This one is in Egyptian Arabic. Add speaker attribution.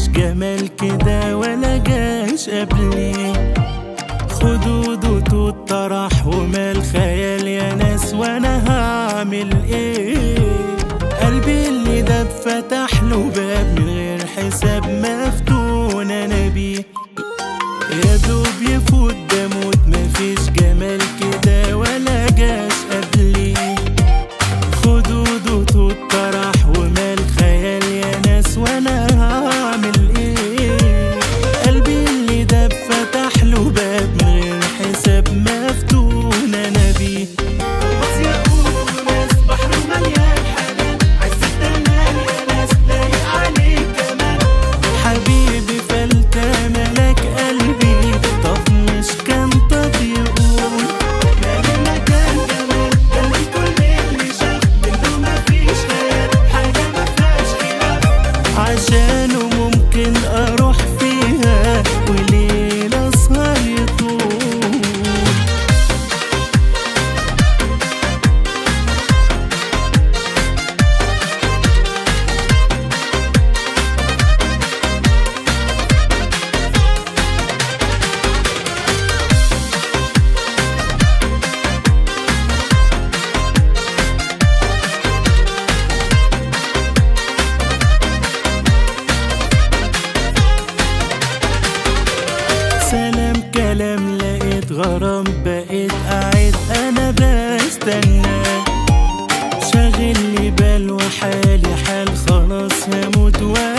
Speaker 1: مفيش جمال كده ولا جاش قبلي خدوده تطرح ومال خيال يا ناس وانا هعمل ايه قلبي اللي دب فتح له باب من غير حساب مفتون انا بيه يا دوب يفوت بموت مفيش جمال كده ولا جاش قبلي خدوده تطرح ومال خيال يا ناس وانا هعمل ايه قلبي اللي دب فتح له باب من غير حساب مفتون انا بيه بص يا ناس بحر مليان حنان عايز تنال يا ناس لايق عليك كمان حبيبي فلت ملك قلبي طب مش كان طب يقول مالي مكان جمال قلبي كل اللي شاف منه مفيش خيال حاجة مفيهاش خلاف عشانه ممكن اروح فيها وليلة اسهر يطول سلام كلام لقيت غرام بقيت قاعد انا بستنى شاغل لي بال وحالي حال خلاص هموت وانا